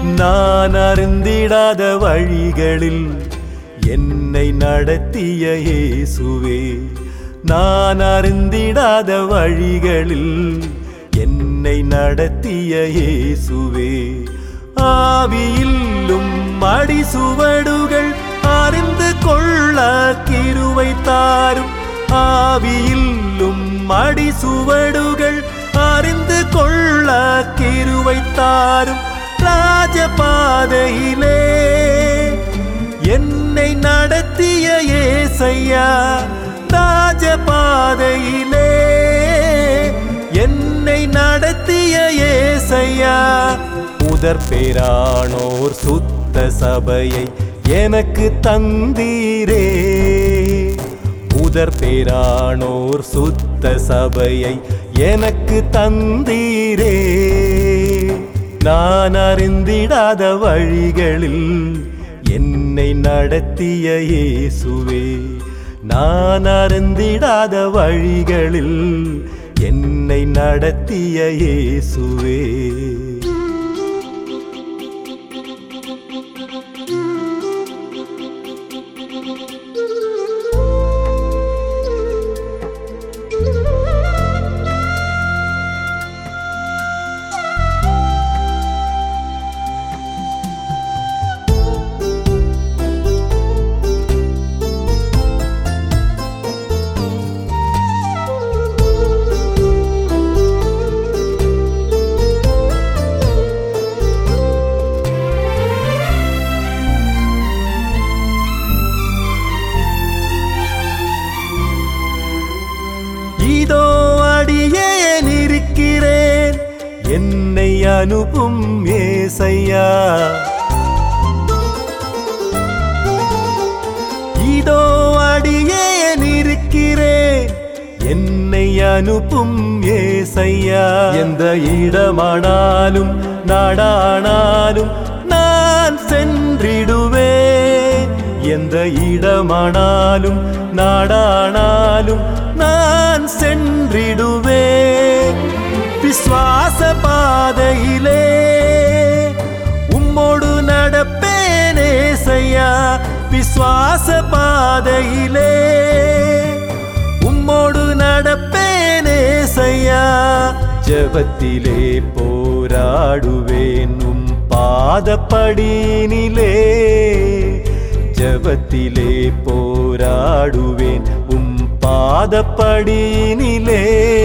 நான் அறிந்திடாத வழிகளில் என்னை நடத்திய இயேசுவே நான் அறிந்திடாத வழிகளில் என்னை நடத்திய இயேசுவே ஆவியில்லும் மடிசுவடுகள் அறிந்து கொள்ள கிருவை தாரும் ஆவியில்லும் மடிசுவடுகள் அறிந்து கொள்ள கிருவை தாரும் ராஜபாதையிலே என்னை நடத்திய ஏசையா ராஜபாதையிலே என்னை நடத்திய ஏசையா முதற் பேரானோர் சுத்த சபையை எனக்கு தந்தீரே முதற் பேரானோர் சுத்த சபையை எனக்கு தந்தீரே நான் அறிந்திடாத வழிகளில் என்னை நடத்திய இயேசுவே நான் அறிந்திடாத வழிகளில் என்னை நடத்திய இயேசுவே இதோ அடியேன் இருக்கிறேன் என்னை அனுப்பும் ஏசையா இதோ அடியேன் இருக்கிறேன் என்னை அனுப்பும் ஏசையா எந்த இடமானாலும் நாடானாலும் நான் சென்றிடுவேன் எந்த இடமானாலும் நாடானாலும் நான் சென்றிடுவேன் விஸ்வாச பாதையிலே உம்மோடு நடப்பேனே செய்யா விஸ்வாச பாதையிலே உம்மோடு நடப்பேனே செய்யா ஜபத்திலே போராடுவேன் உம் பாதப்படியினிலே ஜபத்திலே போராடுவேன் உம் பாதப்படியினிலே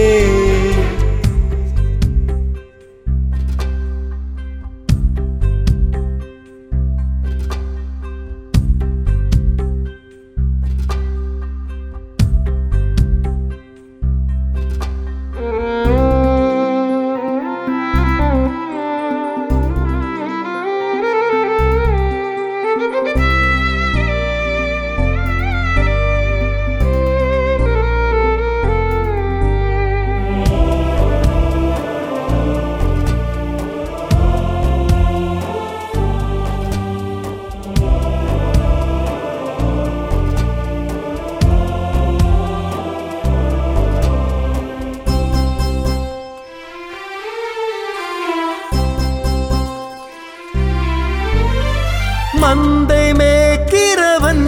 மந்தை மேய்க்கிறவன்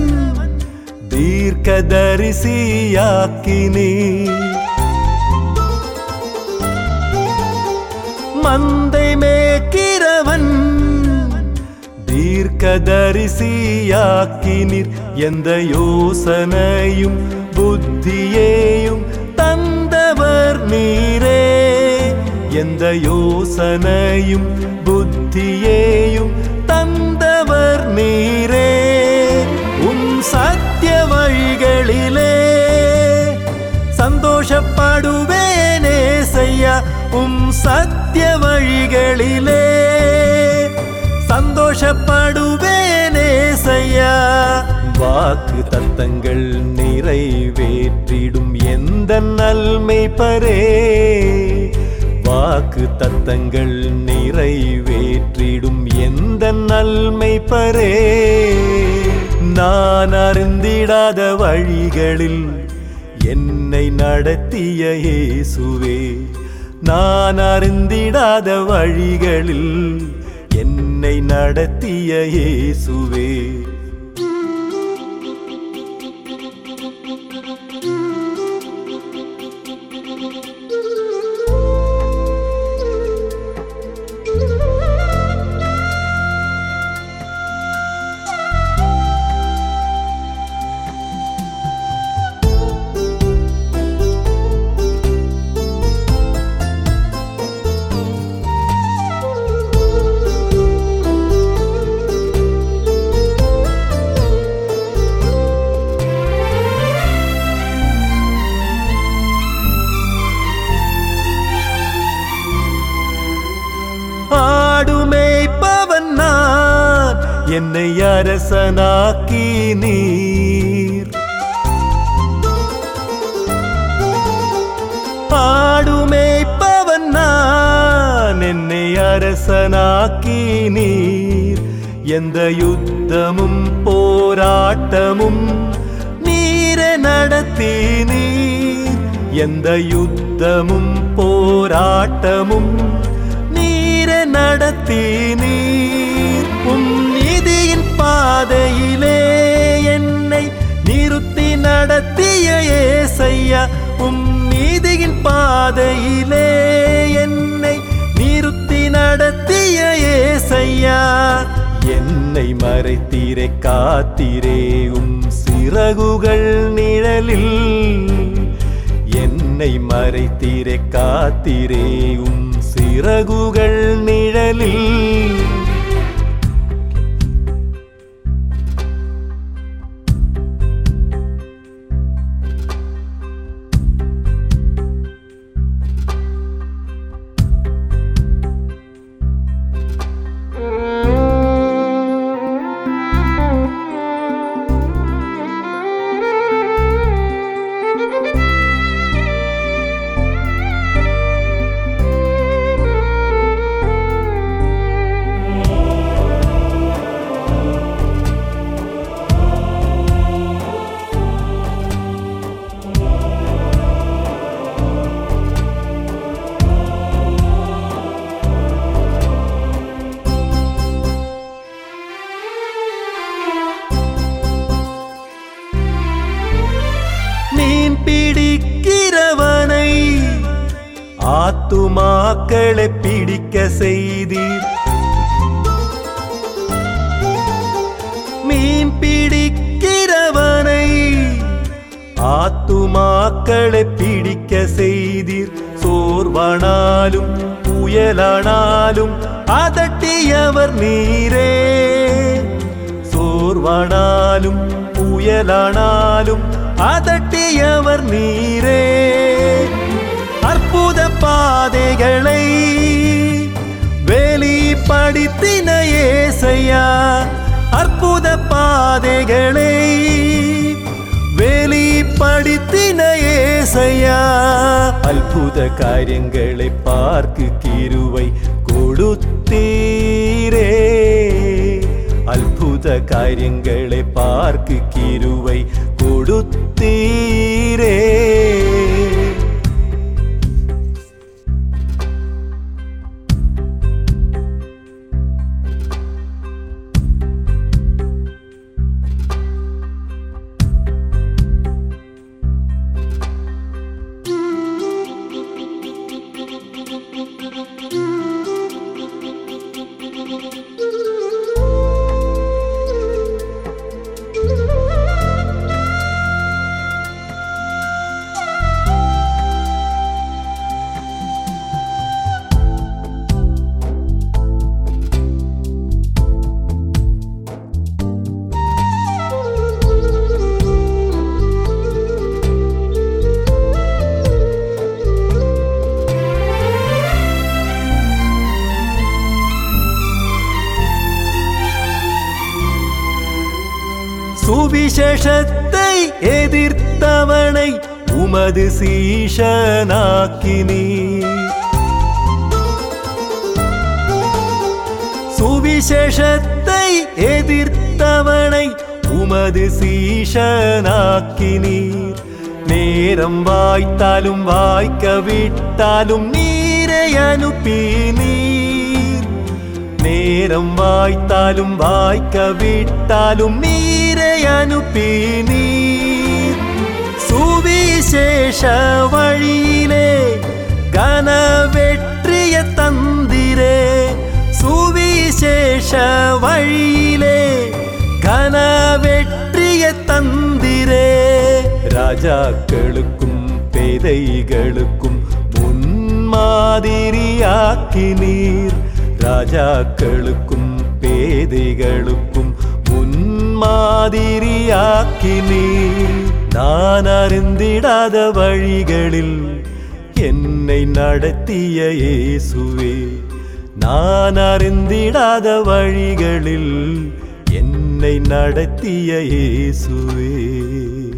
தீர்க்கதரிசியாக்கினி மந்தை மேய்க்கிறவன் தீர்க்கதரிசியாக்கினிர் எந்த யோசனையும் புத்தியேயும் தந்தவர் நீரே எந்த யோசனையும் புத்தியேயும் தந்தவர் நீரே உம் சத்திய வழிகளிலே சந்தோஷப்படுவேனே செய்யா உம் சத்திய வழிகளிலே சந்தோஷப்படுவேனே செய்யா வாக்கு தத்தங்கள் நிறைவேற்றிடும் எந்த நன்மை பரே வாக்கு தத்தங்கள் நிறைவேற்றிடும் எந்த நன்மை பரே நான் அறிந்திடாத வழிகளில் என்னை நடத்திய இயேசுவே நான் அறிந்திடாத வழிகளில் என்னை நடத்திய இயேசுவே ஆடுமேய்ப்பவன் நான் என்னை அரசனாக்கி நீர் ஆடுமேய்ப்பவன் நான் என்னை அரசனாக்கி நீர் எந்த யுத்தமும் போராட்டமும் நீரே நடத்தி நீர் எந்த யுத்தமும் போராட்டமும் நீரே நடத்தி நீர் உம் நீதியின் பாதையிலே என்னை நிறுத்தி நடத்திய ஏசையா உம் நீதியின் பாதையிலே என்னை நிறுத்தி நடத்திய ஏசையா என்னை மறைத்தீரே காத்தீரே உம் சிறகுகள் நிழலில் என்னை மறைத்தீரே காத்தீரே உம் சிறகுகள் நிழலில் மீன் பிடிக்கிறவனை ஆத்துமாக்களை பிடிக்க செய்தீர் மீன் பிடிக்கிறவனை ஆத்துமாக்களை பிடிக்க செய்தீர் சோர்வானாலும் புயலானாலும் அதட்டியவர் நீரே சோர்வானாலும் புயலானாலும் அதட்டியவர் நீரே அற்புத பாதைகளை வெளிப்படுத்தின ஏசையா அற்புத பாதைகளை வெளிப்படுத்தின ஏசையா அற்புத காரியங்களை பார்க்கு கிருவை கொடுத்தீரே அற்புத காரியங்களை பார்க்கு கிருவை கொடுத்தீரே சுவிசேஷத்தை எதிர்த்தவனை உமது சீஷனாக்கினீர் சுவிசேஷத்தை எதிர்த்தவனை உமது சீஷனாக்கினீர் நேரம் வாய்த்தாலும் வாய்க்க விட்டாலும் நீரை அனுப்பி நீர் நேரம் வாய்த்தாலும் வாய்க்க விட்டாலும் நீரை அனுப்பி நீர் சுவிசேஷ வழியிலே கன வெற்றிய தந்திரே சுவிசேஷ வழியிலே கன வெற்றிய தந்திரே ராஜாக்களுக்கும் பேதைகளுக்கும் முன்மாதிரியாக்கி நீர் ராஜாக்களுக்கும் பேதைகளுக்கும் முன்மாதிரியாக்கி நீர் நான் அறிந்திடாத வழிகளில் என்னை நடத்திய இயேசுவே நான் அறிந்திடாத வழிகளில் என்னை நடத்திய இயேசுவே